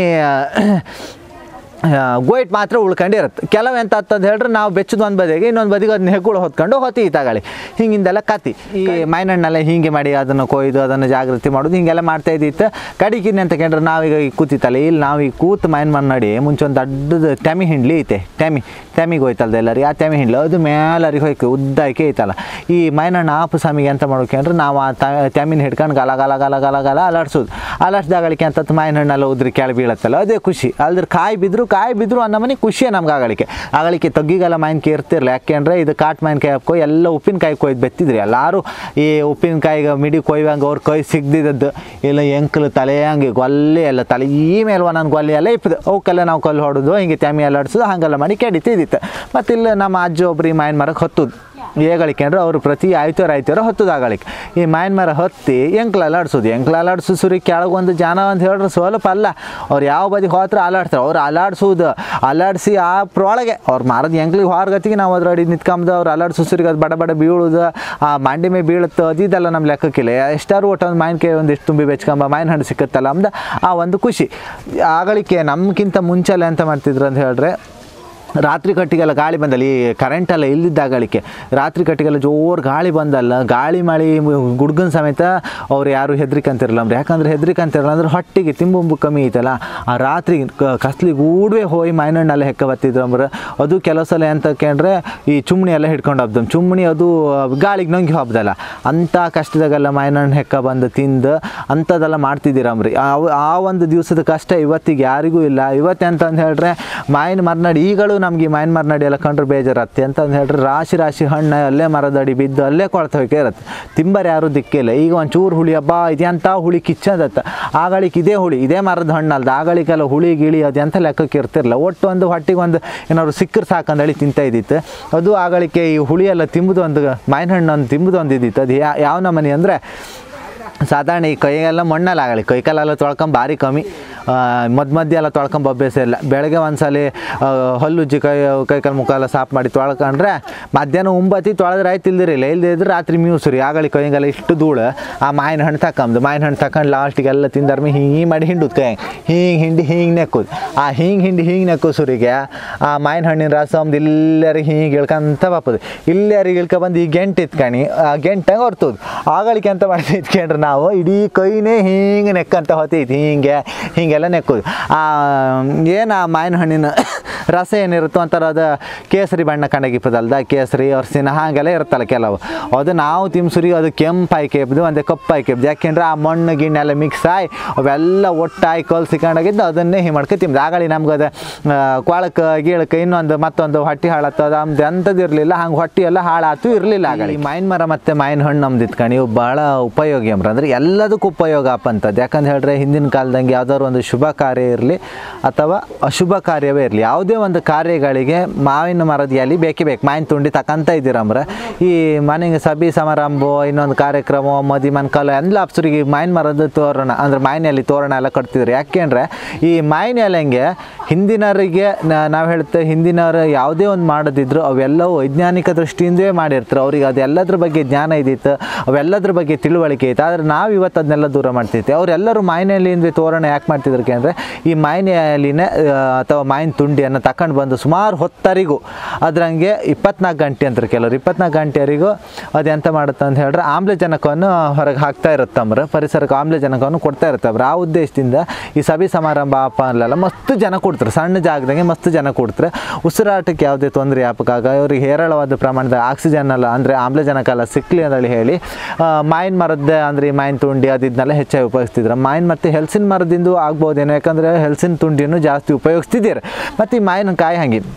ಗೋಯ್ಟ್ ಮಾತ್ರ ಉಳ್ಕೊಂಡಿರುತ್ತೆ ಕೆಲವು ಎಂತ ಅಂತಂದು ಹೇಳ್ರೆ ನಾವು ಬೆಚ್ಚದ ಒಂದು ಬದಿಗೆ ಇನ್ನೊಂದು ಬದಿಗೆ ಅದನ್ನ ಹೆಗ್ಗುಳು ಹೊತ್ಕೊಂಡು ಹೊತ್ತಿ ತಗೊಳ್ಳಿ ಹಿಂಗಿಂದೆಲ್ಲ ಕತಿ ಈ ಮೈನಣ್ಣೆಲ್ಲ ಹೀಗೆ ಮಾಡಿ ಅದನ್ನು ಕೊಯ್ದು ಅದನ್ನು ಜಾಗೃತಿ ಮಾಡೋದು ಹಿಂಗೆಲ್ಲ ಮಾಡ್ತಾ ಇದ್ದಿತ್ತು ಕಡಿಗಿನ ಅಂತ ಕೇಂದ್ರೆ ನಾವೀಗ ಈಗ ಕೂತಿತ್ತಲ್ಲ ಇಲ್ಲಿ ನಾವು ಈಗ ಕೂತು ಮೈನ್ ಮಾಡಿ ಮುಂಚೆ ಒಂದು ದೊಡ್ಡದು ಟೆಮಿ ಹಿಂಡ್ಲಿ ಐತೆ ಟೆಮಿ ಟೆಮಿಗೆ ಹೋಯ್ತಲ್ದ ಎಲ್ಲರಿಗೆ ಆ ಟೆಮಿ ಹಿಂಡ್ಲಿ ಅದು ಮೇಲರಿಗೆ ಹೋಯ್ತು ಉದ್ದಕ್ಕೆ ಐತಲ್ಲ ಈ ಮೈನಣ್ಣ ಆಪು ಸ್ವಾಮಿಗೆ ಎಂತ ಮಾಡೋಕೆ ಅಂದ್ರೆ ನಾವು ಆ ಟೆಮಿನ ಹಿಡ್ಕೊಂಡು ಗಲ ಗಲ ಗಲ ಗಲ ಗಲ ಅಲಾಡ್ಸೋದು ಅಲಾಡ್ಸ್ದಾಗಳಿಕೆ ಅಂತ ಮಾವಿನ ಹಣ್ಣೆಲ್ಲ ಉದ್ರಿ ಕೆಳ ಬೀಳತ್ತಲ್ಲ ಅದೇ ಖುಷಿ ಅಲ್ದ್ರ ಕಾಯಿ ಬಿದ್ದರು ಕಾಯಿ ಬಿದ್ದರು ಅನ್ನೋ ಮನೆ ಖುಷಿಯೇ ನಮ್ಗೆ ಆಗಳಿಕೆ ಆಗಳಿಕೆ ತಗ್ಗಿಗೆಲ್ಲ ಮಾವಿನಕಾಯಿ ಇರ್ತಿರಲ್ಲ ಯಾಕೆಂದ್ರೆ ಇದು ಕಾಟ್ ಮಾವಿನಕಾಯಿ ಹಾಕೋ ಎಲ್ಲ ಉಪ್ಪಿನಕಾಯಿ ಕೊಯ್ದು ಬೆತ್ತಿದ್ರಿ ಎಲ್ಲರೂ ಈ ಉಪ್ಪಿನಕಾಯಿಗೆ ಮಿಡಿ ಕೊಯ್ಯುವಂಗೆ ಅವ್ರ ಕೈ ಸಿಗ್ದಿದ್ದದ್ದು ಇಲ್ಲ ಎಂಕಲು ತಲೆ ಹಂಗೆ ಗೊಲ್ಲೆ ಎಲ್ಲ ತಲೆ ಈ ಮೇಲೆ ಒಂದೊಂದು ಗೊಲ್ಲೆ ಎಲ್ಲ ಇಪ್ಪದು ಅವಕ್ಕೆಲ್ಲ ನಾವು ಕಲ್ಲು ಹೊಡೋದು ಹಿಂಗೆ ತ್ಯಾಮಿ ಎಲ್ಲ ಆಡಿಸೋದು ಹಾಗೆಲ್ಲ ಮಾಡಿ ಕೆಡಿತಿದ್ದಿತ್ತು ಮತ್ತು ಇಲ್ಲ ನಮ್ಮ ಅಜ್ಜ ಒಬ್ರು ಈ ಮಾವಿನ ಮರಕ್ಕೆ ಹತ್ತುದು ಏಗಳಿಕೆ ಅಂದ್ರೆ ಅವರು ಪ್ರತಿ ಆಯ್ತವಾರ ಆಯ್ತವಾರ ಹತ್ತುದು ಆಗಳಿಕೆ ಈ ಮಾವಿನ ಮರ ಹತ್ತಿ ಎಂಕ್ಲಲ್ಲಿ ಆಡ್ಸೋದು ಎಂಕ್ಲಲ್ಲಿ ಆಡ್ಸೋ ಸುರಿ ಕೆಳಗೊಂದು ಜನ ಅಂತ ಹೇಳಿದ್ರೆ ಸ್ವಲ್ಪ ಅಲ್ಲ ಅವ್ರು ಯಾವ ಬದಿ ಹೋತ್ರ ಅಲಾಡ್ತಾರೆ ಅವ್ರು ಅಲಾಡ್ಸೋದು ಅಲಾಡಿಸಿ ಆ ಪ್ರೊಳಗೆ ಅವ್ರು ಮಾರದ ಎಂಕ್ಲಿಗೆ ಹೊರಗತಿಗೆ ನಾವು ಅದ್ರ ಅಡಿ ನಿಂತ್ಕೊಂಬದು ಅವ್ರು ಅಲಾಡ್ಸೋ ಸುರಿಗೆ ಅದು ಬಡ ಬಡ ಬೀಳುದು ಆ ಮಂಡಿ ಮೇಲೆ ಬೀಳುತ್ತೆ ಅದು ಇದೆಲ್ಲ ನಮ್ಮ ಲೆಕ್ಕಕ್ಕಿಲ್ಲ ಎಷ್ಟಾರು ಒಟ್ಟು ಒಂದು ಮಾವಿನಕಾಯಿ ಒಂದಿಷ್ಟು ತುಂಬಿ ಬೆಚ್ಕೊಂಬ ಮಾವಿನ ಹಣ್ಣು ಸಿಕ್ಕತ್ತಲ್ಲ ಅಂದ ಆ ಒಂದು ಖುಷಿ ಆಗಳಿಕೆ ನಮ್ಗಿಂತ ಮುಂಚೆಲ್ಲ ಎಂತ ಮಾಡ್ತಿದ್ರು ಅಂತ ಹೇಳಿದ್ರೆ ರಾತ್ರಿ ಕಟ್ಟಿಗೆಲ್ಲ ಗಾಳಿ ಬಂದಲ್ಲ ಈ ಕರೆಂಟೆಲ್ಲ ಇಲ್ಲಿದ್ದಾಗಳಿಕೆ ರಾತ್ರಿ ಕಟ್ಟಿಗೆಲ್ಲ ಜೋರು ಗಾಳಿ ಬಂದಲ್ಲ ಗಾಳಿ ಮಳೆ ಗುಡ್ಗನ್ ಸಮೇತ ಅವ್ರು ಯಾರು ಹೆದ್ರಿಕಂತಿರಲ್ಲ ಅಂದ್ರೆ ಯಾಕಂದ್ರೆ ಹೆದ್ರಿಕಂತಿರಲ್ಲ ಅಂದ್ರೆ ಹೊಟ್ಟಿಗೆ ತಿಂಬುಂಬು ಕಮ್ಮಿ ಐತಲ್ಲ ಆ ರಾತ್ರಿ ಕಸ್ಲಿ ಗೂಡುವೆ ಹೋಗಿ ಮೈನಣ್ಣೆಲ್ಲ ಹೆಕ್ಕ ಬತ್ತಿದ್ರು ಅಂದ್ರೆ ಅದು ಕೆಲವು ಸಲ ಎಂತ ಕೇಂದ್ರೆ ಈ ಚುಮ್ಣಿ ಎಲ್ಲ ಹಿಡ್ಕೊಂಡು ಹಬ್ದಮ್ ಚುಮ್ಣಿ ಅದು ಗಾಳಿಗೆ ನಂಗೆ ಹಬ್ದಲ್ಲ ಅಂಥ ಕಷ್ಟದಾಗೆಲ್ಲ ಮೈನಣ್ಣು ಹೆಕ್ಕ ಬಂದು ತಿಂದು ಅಂಥದ್ದೆಲ್ಲ ಮಾಡ್ತಿದ್ದೀರಮ್ರಿ ಆ ಆ ಒಂದು ದಿವಸದ ಕಷ್ಟ ಇವತ್ತಿಗೆ ಯಾರಿಗೂ ಇಲ್ಲ ಇವತ್ತೆಂತ ಅಂತ ಹೇಳಿದ್ರೆ ಮಾಯಿನ ಮರ್ನಾಡಿ ಈಗಳು ನಮ್ಗೆ ಈ ಮಾಯಿನ ಮರ್ನಾಡಿ ಎಲ್ಲ ಕಂಡ್ರೆ ಬೇಜಾರತ್ತೆ ಅಂತ ಅಂದ್ ಹೇಳ್ರೆ ರಾಶಿ ರಾಶಿ ಹಣ್ಣು ಅಲ್ಲೇ ಮರದಡಿ ಬಿದ್ದು ಅಲ್ಲೇ ಕೊಳ್ತ ಹೋಯ್ಕೆ ಇರತ್ತೆ ತಿಂಬರ್ ಯಾರು ದಿಕ್ಕಿಲ್ಲ ಈಗ ಒಂಚೂರು ಹುಳಿ ಹಬ್ಬ ಇದೆಂಥ ಹುಳಿ ಕಿಚ್ಚದತ್ತ ಆಗಳಿಕೆ ಇದೇ ಹುಳಿ ಇದೇ ಮರದ ಹಣ್ಣು ಅಲ್ದ ಆಗಳಿಗೆಲ್ಲ ಹುಳಿ ಗಿಳಿ ಅದೆಂಥ ಲೆಕ್ಕಕ್ಕೆ ಇರ್ತಿರಲ್ಲ ಒಟ್ಟು ಒಂದು ಹೊಟ್ಟಿಗೆ ಒಂದು ಏನಾದ್ರು ಸಿಕ್ಕರು ಸಾಕಂದೇಳಿ ತಿಂತ ಇದ್ದಿತ್ತು ಅದು ಆಗಳಿಕೆ ಈ ಹುಳಿ ಎಲ್ಲ ತಿಂಬುದು ಒಂದು ಮಾವಿನ ಹಣ್ಣು ಒಂದು ತಿಂಬುದು ಒಂದು ಇದ್ದಿತ್ತು ಅದು ಯಾ ಯಾವ ನಮನಿ ಅಂದರೆ ಸಾಧಾರಣ ಈ ಕೈಗೆಲ್ಲ ಮಣ್ಣಲ್ಲಿ ಆಗಲಿ ಕೈ ಕಾಲೆಲ್ಲ ತೊಳ್ಕೊಂಡ್ ಭಾರಿ ಕಮ್ಮಿ ಮಧ್ಯ ಮಧ್ಯ ಎಲ್ಲ ತೊಳ್ಕೊಂಬ ಅಭ್ಯಾಸ ಇಲ್ಲ ಬೆಳಗ್ಗೆ ಒಂದ್ಸಲಿ ಆ, ಹಲ್ಲುಜ್ಜಿ ಕೈ ಕೈ ಕಾಲು ಮುಖ ಎಲ್ಲ ಸಾಫ್ ಮಾಡಿ ತೊಳ್ಕೊಂಡ್ರೆ ಮಧ್ಯಾಹ್ನ ಒಂಬತ್ತಿ ತೊಳೆದ್ರೆ ಆಯ್ತು ಇಲ್ದಿರಿಲ್ಲ ಇಲ್ಲದೆ ಇದ್ರೆ ರಾತ್ರಿ ಮ್ಯೂಸುರಿ ಆಗಳಿಗೆ ಕೈಗೆಲ್ಲ ಇಷ್ಟು ಧೂಳು ಆ ಮಾವಿನ ಹಣ್ಣು ತಕೊಂಬದು ಮಾವಿನ ಹಣ್ಣು ತಕೊಂಡು ಲಾಸ್ಟಿಗೆ ಎಲ್ಲ ತಿಂದರ್ಮಿ ಹಿಂಗೆ ಮಾಡಿ ಹಿಂಡುದು ಕೈ ಹಿಂಗೆ ಹಿಂಡಿ ಹಿಂಗೆ ನೆಕ್ಕೋದು ಆ ಹಿಂಗೆ ಹಿಂಡಿ ಹಿಂಗೆ ನೆಕ್ಕೋ ಸುರಿಗೆ ಆ ಮಾವಿನ ಹಣ್ಣಿನ ರಸ ಒಂದು ಇಲ್ಲರಿಗೆ ಹಿಂಗೆ ಇಳ್ಕೊಂತ ಬಪ್ಪದು ಇಲ್ಲರಿಗೆ ಇಳ್ಕೊ ಬಂದು ಈ ಗೆಂಟು ಇತ್ಕಣಿ ಆ ಗೆಂಟಂಗೆ ಹೊರ್ತೋದು ಆಗಳಿಕೆ ಅಂತ ಮಾಡಿ ಇತ್ಕೊಂಡ್ರೆ ನಾವು ಇಡೀ ಕೈನೇ ಹಿಂಗೆ ನೆಕ್ಕಂತ ಹೊತ್ತೈತಿ ಹಿಂಗೆ ಹಿಂಗೆಲ್ಲ ನೆಕ್ಕೋದು ಆ ಏನು ಆ ಮಾವಿನ ಹಣ್ಣಿನ ರಸ ಏನಿರುತ್ತೋ ಒಂಥರ ಅದು ಕೇಸರಿ ಬಣ್ಣ ಕಂಡಾಗಿಪ್ಪದಲ್ದ ಕೇಸರಿ ಅರ್ಸಿನ ಹಾಗೆಲ್ಲ ಇರುತ್ತಲ್ಲ ಕೆಲವು ಅದು ನಾವು ತಿಮ್ಸುರಿ ಅದು ಕೆಂಪಾಯಿ ಕೇಬ್ದು ಒಂದೇ ಕಪ್ಪಾಯಿ ಕೇಬ್ದು ಯಾಕೆಂದ್ರೆ ಆ ಮಣ್ಣು ಗಿಣ್ಣೆಲ್ಲ ಮಿಕ್ಸ್ ಆಗಿ ಅವೆಲ್ಲ ಒಟ್ಟಾಗಿ ಕಲ್ಸಿಕೊಂಡಾಗಿದ್ದು ಅದನ್ನೇ ಹಿ ಮಾಡ್ಕೊ ತಿಂದು ಆಗಲಿ ನಮ್ಗೆ ಅದು ಕೊಳಕ್ಕೆ ಗೀಳಕ್ಕೆ ಇನ್ನೊಂದು ಮತ್ತೊಂದು ಹೊಟ್ಟಿ ಹಾಳತ್ತದ ನಮ್ದು ಅಂಥದ್ದು ಇರಲಿಲ್ಲ ಹಂಗೆ ಹೊಟ್ಟಿ ಎಲ್ಲ ಹಾಳಾತು ಇರಲಿಲ್ಲ ಆಗಲಿ ಮಾವಿನ ಮರ ಮತ್ತು ಮಾವಿನ ಹಣ್ಣು ನಮ್ದು ಇತ್ಕಣಿ ಇವು ಭಾಳ ಉಪಯೋಗಿ ಅಂಬ್ರ ಅಂದ್ರೆ ಎಲ್ಲದಕ್ಕೂ ಉಪಯೋಗ ಅಪ್ಪಂಥದ್ದು ಯಾಕಂತ ಹೇಳಿದ್ರೆ ಹಿಂದಿನ ಕಾಲದಂಗೆ ಯಾವ್ದಾದ್ರು ಒಂದು ಶುಭ ಕಾರ್ಯ ಇರಲಿ ಅಥವಾ ಅಶುಭ ಕಾರ್ಯವೇ ಇರಲಿ ಯಾವುದೇ ಒಂದು ಕಾರ್ಯಗಳಿಗೆ ಮಾವಿನ ಮರದ ಎಲೆ ಬೇಕೇ ಬೇಕು ಮಾವಿನ ತುಂಡಿ ತಕಂತ ಇದ್ದೀರಂಬ್ರೆ ಈ ಮನೆಗೆ ಸಭೆ ಸಮಾರಂಭ ಇನ್ನೊಂದು ಕಾರ್ಯಕ್ರಮ ಮದಿ ಮನ್ಕಾಲ ಎಲ್ಲ ಅಪ್ಸರಿಗೆ ಮಾವಿನ ಮರದ ತೋರಣ ಅಂದ್ರೆ ಮಾವಿನ ಎಲೆ ತೋರಣ ಎಲ್ಲ ಕಟ್ತಿದ್ರು ಯಾಕೆಂದ್ರೆ ಈ ಮಾವಿನ ಎಲೆಂಗೆ ಹಿಂದಿನವರಿಗೆ ನಾವು ಹೇಳ್ತೇವೆ ಹಿಂದಿನವರು ಯಾವುದೇ ಒಂದು ಮಾಡೋದಿದ್ರು ಅವೆಲ್ಲವೂ ವೈಜ್ಞಾನಿಕ ದೃಷ್ಟಿಯಿಂದಲೇ ಮಾಡಿರ್ತಾರೆ ಅವ್ರಿಗೆ ಅದೆಲ್ಲದ್ರ ಬಗ್ಗೆ ಜ್ಞಾನ ಇದ್ದಿತ್ತು ಅವೆಲ್ಲದ್ರ ಬಗ್ಗೆ ತಿಳುವಳಿಕೆ ಇತ್ತು ಆದರೆ ನಾವು ಇವತ್ತು ಅದನ್ನೆಲ್ಲ ದೂರ ಮಾಡ್ತಿದ್ದೆ ಅವರೆಲ್ಲರೂ ಮಾವಿನ ಎಲೆಯಿಂದ ತೋರಣ ಯಾಕೆ ಮಾಡ್ತಿದ್ರು ಅಂದರೆ ಈ ಮಾವಿನ ಎಲಿನ ಆ, ಅಥವಾ ಮಾವಿನ ತುಂಡಿಯನ್ನು ತಕೊಂಡು ಬಂದು ಸುಮಾರು ಹೊತ್ತರಿಗೂ ಅದ್ರಂಗೆ ಇಪ್ಪತ್ನಾಲ್ಕು ಗಂಟೆ ಅಂತಾರೆ ಕೆಲವರು ಇಪ್ಪತ್ನಾಲ್ಕು ಗಂಟೆವರೆಗೂ ಅದೆಂತ ಮಾಡುತ್ತೆ ಅಂತ ಹೇಳಿದ್ರೆ ಆಮ್ಲಜನಕವನ್ನು ಹೊರಗೆ ಹಾಕ್ತಾ ಇರುತ್ತಂಬ್ರೆ ಪರಿಸರಕ್ಕೆ ಆಮ್ಲಜನಕವನ್ನು ಕೊಡ್ತಾ ಇರ್ತವ್ರೆ ಆ ಉದ್ದೇಶದಿಂದ ಈ ಸಭೆ ಸಮಾರಂಭ ಅಪ್ಪ ಅಲ್ಲೆಲ್ಲ ಮಸ್ತ್ ಜನ ಕೊಡ್ತಾರೆ ಸಣ್ಣ ಜಾಗದಾಗೆ ಮಸ್ತ್ ಜನ ಕೊಡ್ತಾರೆ ಉಸಿರಾಟಕ್ಕೆ ಯಾವುದೇ ತೊಂದರೆ ಆಪಕ್ಕಾಗ ಅವ್ರಿಗೆ ಹೇರಳವಾದ ಪ್ರಮಾಣದ ಆಕ್ಸಿಜನ್ ಎಲ್ಲ ಅಂದರೆ ಆಮ್ಲಜನಕ ಎಲ್ಲ ಸಿಕ್ಕಲಿ ಅಂತೇಳಿ ಹೇಳಿ ಆ, ಮಾವಿನ ಮರದ ಅಂದರೆ ಈ ಮಾವಿನ ತುಂಡಿ ಅದಿದ್ನೆಲ್ಲ ಹೆಚ್ಚಾಗಿ ಉಪಯೋಗಿಸ್ತಿದ್ರು ಮಾವಿನ ಮತ್ತು ಹೆಲ್ಸಿನ ಮರದಿಂದ ಆಗ್ಬೋದೇನೋ ಯಾಕಂದರೆ ಹೆಲ್ಸಿನ ತುಂಡಿಯನ್ನು ಜಾಸ್ತಿ ಉಪಯೋಗಿಸ್ತಿದ್ದೀರ ಮತ್ತು ಈ ಮಾವಿನಕಾಯಿ ಹಂಗೆ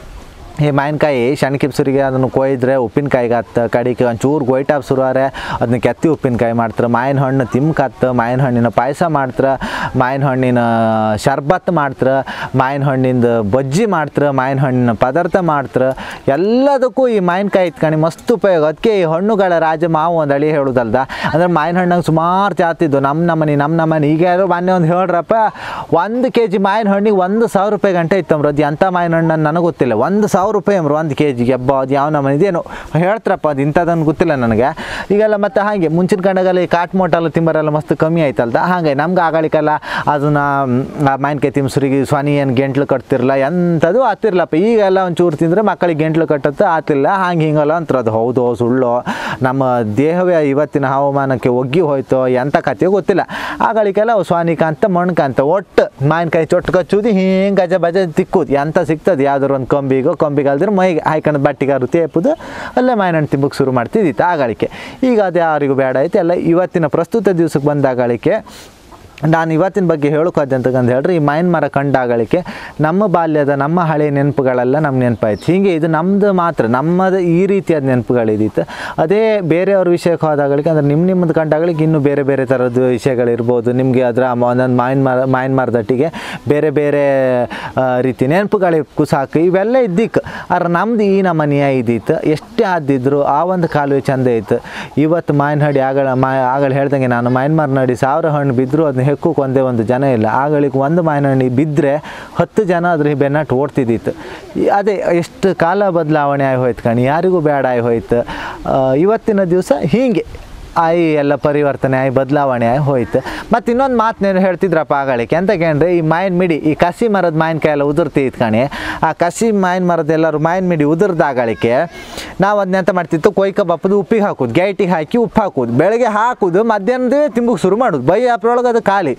ಈ ಮಾವಿನಕಾಯಿ ಶಣ್ಕಿಪ್ಸರಿಗೆ ಅದನ್ನು ಕೊಯ್ದ್ರೆ ಉಪ್ಪಿನಕಾಯಿಗೆ ಹತ್ತ ಕಡಿಗೆ ಒಂಚೂರು ಗೊಯ್ಟಾಪ್ ಸುರುವಾರೆ ಅದನ್ನ ಕೆತ್ತಿ ಉಪ್ಪಿನಕಾಯಿ ಮಾಡ್ತಾರೆ ಮಾವಿನ ಹಣ್ಣು ತಿಮ್ಕತ್ತ ಮಾವಿನ ಹಣ್ಣಿನ ಪಾಯಸ ಮಾಡ್ತಾರೆ ಮಾವಿನ ಹಣ್ಣಿನ ಶರ್ಬತ್ ಮಾಡ್ತಾರೆ ಮಾವಿನ ಹಣ್ಣಿಂದ ಬಜ್ಜಿ ಮಾಡ್ತಾರೆ ಮಾವಿನ ಹಣ್ಣಿನ ಪದಾರ್ಥ ಮಾಡ್ತಾರೆ ಎಲ್ಲದಕ್ಕೂ ಈ ಮಾವಿನಕಾಯಿ ಇತ್ಕಣಿ ಮಸ್ತ್ ಉಪಯೋಗ ಅದಕ್ಕೆ ಈ ಹಣ್ಣುಗಳ ರಾಜ ಮಾವು ಒಂದು ಅಳಿ ಹೇಳೋದಲ್ದ ಅಂದ್ರೆ ಮಾವಿನ ಹಣ್ಣಾಗ ಸುಮಾರು ಜಾತಿದ್ದು ನಮ್ಮ ನಮ್ಮನೆ ನಮ್ಮ ನಮ್ಮನೆ ಈಗ ಯಾರೋ ಮೊನ್ನೆ ಒಂದು ಹೇಳ್ರಪ್ಪ ಒಂದು ಕೆ ಜಿ ಮಾವಿನ ಹಣ್ಣಿಗೆ ಒಂದು ಸಾವಿರ ರೂಪಾಯಿ ಗಂಟೆ ಇತ್ತಮ್ರ ಅದು ಎಂಥ ಮಾವಿನ ಹಣ್ಣು ಅಂತ ನನಗೆ ಗೊತ್ತಿಲ್ಲ ಒಂದು ಸಾವಿರ ರೂಪಾಯಿ ಅಂಬ್ರು ಒಂದು ಕೆ ಜಿಗೆ ಹಬ್ಬ ಅದು ಯಾವ ನಮ್ಮನೆ ಇದೇನು ಹೇಳ್ತಾರಪ್ಪ ಅದು ಇಂಥದ್ದನ್ನು ಗೊತ್ತಿಲ್ಲ ನನಗೆ ಈಗೆಲ್ಲ ಮತ್ತೆ ಹಾಗೆ ಮುಂಚಿನ ಕಂಡಾಗೆಲ್ಲ ಈ ಕಾಟ್ ಮೋಟಲ್ಲ ತಿಂಬರೆಲ್ಲ ಮಸ್ತ್ ಕಮ್ಮಿ ಆಯ್ತಲ್ದ ಹಾಗೆ ನಮ್ಗೆ ಆಗಳಿಗೆಲ್ಲ ಅದನ್ನು ಮಾವಿನಕಾಯಿ ತಿಮ್ಸ್ರಿಗೆ ಸ್ವಾನಿ ಏನು ಗೆಂಟ್ಲು ಕಟ್ತಿರಲ್ಲ ಎಂಥದ್ದು ಆತಿರ್ಲಪ್ಪ ಈಗೆಲ್ಲ ಒಂಚೂರು ತಿಂದರೆ ಮಕ್ಕಳಿಗೆ ಗೆಂಟ್ಲು ಕಟ್ಟತ್ತೆ ಆತಿಲ್ಲ ಹಂಗೆ ಹಿಂಗಲ್ಲ ಅಂತಾರೆ ಅದು ಹೌದು ಸುಳ್ಳು ನಮ್ಮ ದೇಹವೇ ಇವತ್ತಿನ ಹವಾಮಾನಕ್ಕೆ ಒಗ್ಗಿ ಹೋಯ್ತು ಎಂಥ ಕಥೆಯೋ ಗೊತ್ತಿಲ್ಲ ಆಗಳಿಗೆಲ್ಲ ಸ್ವಾನಿಕಾಂತ ಮಣ್ಕಾಂತ ಒಟ್ಟು ಮಾವಿನಕಾಯಿ ಚೊಟ್ಟು ಕಚ್ಚುದು ಹಿಂಗೆ ಗಜ ಬಜ ತಿಕ್ಕುದು ಎಂಥ ಸಿಗ್ತದೆ ಯಾವ್ದಾರು ಒಂದು ಕಂಬಿಗೋ ಕಂಬಿಗೆ ಅಲ್ದ್ರೆ ಮೈಗೆ ಹಾಕೊಂಡು ಬಟ್ಟಿಗಾರು ತೇಪುದು ಅಲ್ಲೇ ಮಾವಿನ ಹಣ್ಣು ತಿಂಬಕ್ಕೆ ಶುರು ಮಾಡ್ತಿದ್ದಿತ್ತು ಆಗಳಿಕೆ ಈಗ ಅದು ಯಾರಿಗೂ ಬೇಡ ಐತೆ ಎಲ್ಲ ಇವತ್ತಿನ ಪ್ರಸ್ತುತ ದಿವಸಕ್ಕೆ ಬಂದಾಗಳಿಕೆ ನಾನು ಇವತ್ತಿನ ಬಗ್ಗೆ ಹೇಳೋಕೋದೆ ಅಂತಕ್ಕಂತ ಹೇಳ್ರಿ ಈ ಮಾವಿನ ಮರ ಕಂಡಾಗಳಿಕೆ ನಮ್ಮ ಬಾಲ್ಯದ ನಮ್ಮ ಹಳೆ ನೆನಪುಗಳೆಲ್ಲ ನಮ್ಮ ನೆನಪಾಯ್ತು ಹೀಗೆ ಇದು ನಮ್ಮದು ಮಾತ್ರ ನಮ್ಮದು ಈ ರೀತಿಯಾದ ನೆನಪುಗಳಿದ್ದಿತ್ತು ಅದೇ ಬೇರೆಯವ್ರ ವಿಷಯಕ್ಕೆ ಹೋದಾಗಳಿಗೆ ಅಂದ್ರೆ ನಿಮ್ಮ ನಿಮ್ಮದು ಕಂಡಾಗಳಿಗೆ ಇನ್ನೂ ಬೇರೆ ಬೇರೆ ಥರದ್ದು ವಿಷಯಗಳಿರ್ಬೋದು ನಿಮಗೆ ಅದರ ಒಂದೊಂದು ಮಾವಿನ ಮರ ಮಾವಿನ ಮರದಟ್ಟಿಗೆ ಬೇರೆ ಬೇರೆ ಆ, ರೀತಿ ನೆನಪುಗಳಿಗೆ ಕುಸಾಕು ಇವೆಲ್ಲ ಇದ್ದಿಕ್ಕೆ ಆದ್ರೆ ನಮ್ದು ಈ ನಮನೆಯ ಇದ್ದಿತ್ತು ಎಷ್ಟೇ ಆದಿದ್ರು ಆ ಒಂದು ಕಾಲುವೆ ಚಂದ ಇತ್ತು ಇವತ್ತು ಮಾವಿನ ಹಡಿ ಆಗಳ ಮಾ ಆಗಳ ಹೇಳ್ದಂಗೆ ನಾನು ಮಾವಿನ ಮರ ನಡಿ ಸಾವಿರ ಹಣ್ಣು ಬಿದ್ದರೂ ಅದನ್ನ ಹೆಕ್ಕಕ್ಕೆ ಒಂದೇ ಒಂದು ಜನ ಇಲ್ಲ ಆಗಳಿಗೆ ಒಂದು ಮಾವಿನ ಹಣ್ಣು ಬಿದ್ದರೆ ಹತ್ತು ಜನ ಅದ್ರ ಬೆನ್ನಟ್ಟು ಓಡ್ತಿದ್ದಿತ್ತು ಈ- ಅದೇ ಎಷ್ಟು ಕಾಲ ಬದಲಾವಣೆ ಆಗಿ ಹೋಯ್ತು ಕಣಿ ಯಾರಿಗೂ ಬೇಡ ಆಗಿ ಹೋಯ್ತು ಆ, ಇವತ್ತಿನ ದಿವಸ ಹೀಗೆ ಆಯಿ ಎಲ್ಲ ಪರಿವರ್ತನೆ ಆಗಿ ಬದಲಾವಣೆ ಆಗಿ ಹೋಯ್ತು ಮತ್ತು ಇನ್ನೊಂದು ಮಾತನ್ನೇನು ಹೇಳ್ತಿದ್ರಪ್ಪ ಆಗಳಿಕೆ ಅಂತ ಕೇಂದ್ರೆ ಈ ಮಾವಿನ ಮಿಡಿ ಈ ಕಸಿ ಮರದ ಮಾವಿನಕಾಯಿ ಎಲ್ಲ ಉದುರ್ತಿ ಕಣಿ ಆ ಕಸಿ ಮಾವಿನ ಮರದ ಎಲ್ಲರೂ ಮಾವಿನ ಮಿಡಿ ಉದುರ್ದಾಗಳಿಕೆ ನಾವು ಅದನ್ನ ಎಂತ ಮಾಡ್ತಿತ್ತು ಕೊಯ್ಕ ಬಪ್ಪದು ಉಪ್ಪಿಗೆ ಹಾಕೋದು ಗೈಟಿಗೆ ಹಾಕಿ ಉಪ್ಪು ಹಾಕೋದು ಬೆಳಗ್ಗೆ ಹಾಕೋದು ಮಧ್ಯಾಹ್ನದೇ ತಿಂಬಕ್ಕೆ ಶುರು ಮಾಡೋದು ಬೈ ಅಪ್ರೊಳಗೆ ಅದು ಖಾಲಿ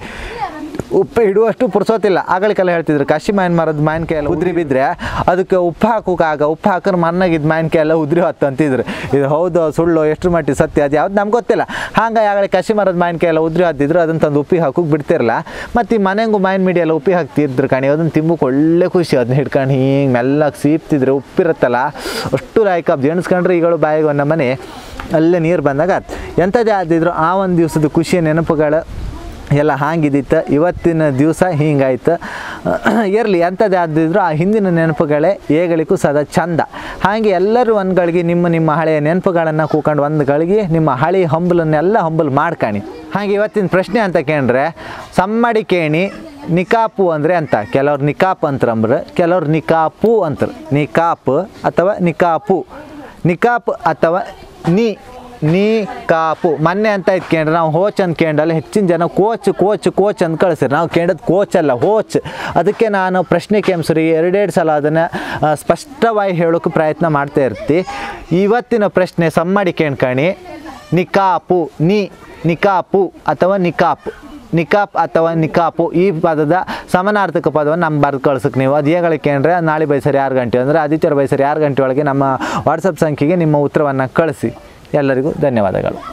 ಉಪ್ಪು ಇಡುವಷ್ಟು ಪುರ್ಸೋತಿಲ್ಲ ಆಗಳಿಗೆಲ್ಲ ಹೇಳ್ತಿದ್ರು ಕಸಿ ಮಾವಿನ ಮರದ ಮಾವಿನಕಾಯಿ ಎಲ್ಲ ಉದ್ರಿ ಬಿದ್ದರೆ ಅದಕ್ಕೆ ಉಪ್ಪು ಹಾಕೋಕ್ಕಾಗ ಉಪ್ಪು ಹಾಕಿದ್ರೆ ಮಣ್ಣಾಗಿದ್ದ ಮಾವಿನಕಾಯಿ ಎಲ್ಲ ಉದ್ರಿ ಹೊತ್ತು ಅಂತಿದ್ರು ಇದು ಹೌದು ಸುಳ್ಳು ಎಷ್ಟು ಮಟ್ಟಿಗೆ ಸತ್ಯ ಅದು ಯಾವ್ದು ನಮ್ಗೆ ಗೊತ್ತಿಲ್ಲ ಹಾಗಾಗಿ ಆಗಲೇ ಕಸಿ ಮರದ ಮಾವಿನಕಾಯಿ ಎಲ್ಲ ಉದ್ರಿ ಹತ್ತಿದ್ರು ಅದನ್ನ ತಂದು ಉಪ್ಪಿಗೆ ಹಾಕೋಕೆ ಬಿಡ್ತಿರಲ್ಲ ಮತ್ತು ಈ ಮನೆಗೂ ಮಾವಿನ ಮಿಡಿ ಎಲ್ಲ ಉಪ್ಪಿಗೆ ಹಾಕ್ತಿದ್ರು ಕಣಿ ಅದನ್ನ ತಿಂಬಕ್ಕೆ ಒಳ್ಳೆ ಖುಷಿ ಅದನ್ನ ಹಿಡ್ಕೊಂಡು ಹಿಂಗೆ ಮೆಲ್ಲಗೆ ಸೀಪ್ತಿದ್ರೆ ಉಪ್ಪಿರುತ್ತಲ್ಲ ಅಷ್ಟು ಲಾಯ್ಕಪ್ ಎಣಿಸ್ಕೊಂಡ್ರೆ ಈಗಳು ಬಾಯಿಗೆ ಒಂದು ಮನೆ ಅಲ್ಲೇ ನೀರು ಬಂದಾಗ ಆತ್. ಎಂಥದ್ದೇ ಆದಿದ್ರು ಆ ಒಂದು ದಿವಸದ ಖುಷಿಯ ನೆನಪುಗಳು ಎಲ್ಲ ಹಾಂಗಿದ್ದಿತ್ತು ಇವತ್ತಿನ ದಿವಸ ಹಿಂಗಾಯ್ತು ಇರಲಿ ಎಂಥದ್ದೇ ಆದಿದ್ರು ಆ ಹಿಂದಿನ ನೆನಪುಗಳೇ ಏಗಳಿಗೂ ಸದಾ ಚಂದ ಹಾಗೆ ಎಲ್ಲರೂ ಒಂದ್ಗಳಿಗೆ ನಿಮ್ಮ ನಿಮ್ಮ ಹಳೆಯ ನೆನಪುಗಳನ್ನು ಕೂಕೊಂಡು ಒಂದ್ಗಳಿಗೆ ನಿಮ್ಮ ಹಳೆ ಹಂಬಲನ್ನೆಲ್ಲ ಹಂಬಲ್ ಮಾಡ್ಕಾಣಿ ಹಾಗೆ ಇವತ್ತಿನ ಪ್ರಶ್ನೆ ಅಂತ ಕೇಂದ್ರೆ ಸಮ್ಮಡಿ ಕೇಣಿ ನಿಕಾಪು ಅಂದರೆ ಅಂತ ಕೆಲವ್ರು ನಿಕಾಪ್ ಅಂತರಂಬ್ರೆ ಕೆಲವ್ರು ನಿಕಾಪು ಅಂತಾರೆ ನಿಕಾಪ್ ಅಥವಾ ನಿಕಾಪು ನಿಕಾಪ್ ಅಥವಾ ನೀ ನೀ ಕಾಪು ಮೊನ್ನೆ ಅಂತ ಇದ್ಕೊಂಡ್ರೆ ನಾವು ಹೋಚ್ ಅಂತ ಕೇಂಡಲ್ಲ ಹೆಚ್ಚಿನ ಜನ ಕೋಚ್ ಕೋಚ್ ಕೋಚ್ ಅಂತ ಕಳಿಸ್ರಿ ನಾವು ಕೇಂಡದ್ ಕೋಚ್ ಅಲ್ಲ ಹೋಚ್ ಅದಕ್ಕೆ ನಾನು ಪ್ರಶ್ನೆ ಕೆಮ್ಸ್ರಿ ಎರಡೆರಡು ಸಲ ಅದನ್ನು ಆ, ಸ್ಪಷ್ಟವಾಗಿ ಹೇಳೋಕೆ ಪ್ರಯತ್ನ ಮಾಡ್ತಾ ಇರ್ತಿ ಇವತ್ತಿನ ಪ್ರಶ್ನೆ ಸಮ್ಮಡಿ ಕೇಳ್ಕಣಿ ನಿಕಾಪು ನೀ ನಿಕಾಪು ಅಥವಾ ನಿಕಾಪ್ ನಿಕಾಪ್ ಅಥವಾ ನಿಕಾಪು ಈ ಪದದ ಸಮಾನಾರ್ಥಕ ಪದವನ್ನು ನಮ್ಮ ಬರೆದು ಕಳ್ಸಕ್ಕೆ ನೀವು ಅದು ಹೇಗಳಿಗೆ ಅಂದರೆ ನಾಳೆ ಬೈಸರಿ ಆರು ಗಂಟೆ ಅಂದರೆ ಆದಿತ್ಯವಾರ ಬೈಸರಿ ಆರು ಗಂಟೆ ಒಳಗೆ ನಮ್ಮ ವಾಟ್ಸಪ್ ಸಂಖ್ಯೆಗೆ ನಿಮ್ಮ ಉತ್ತರವನ್ನು ಕಳಿಸಿ ಎಲ್ಲರಿಗೂ ಧನ್ಯವಾದಗಳು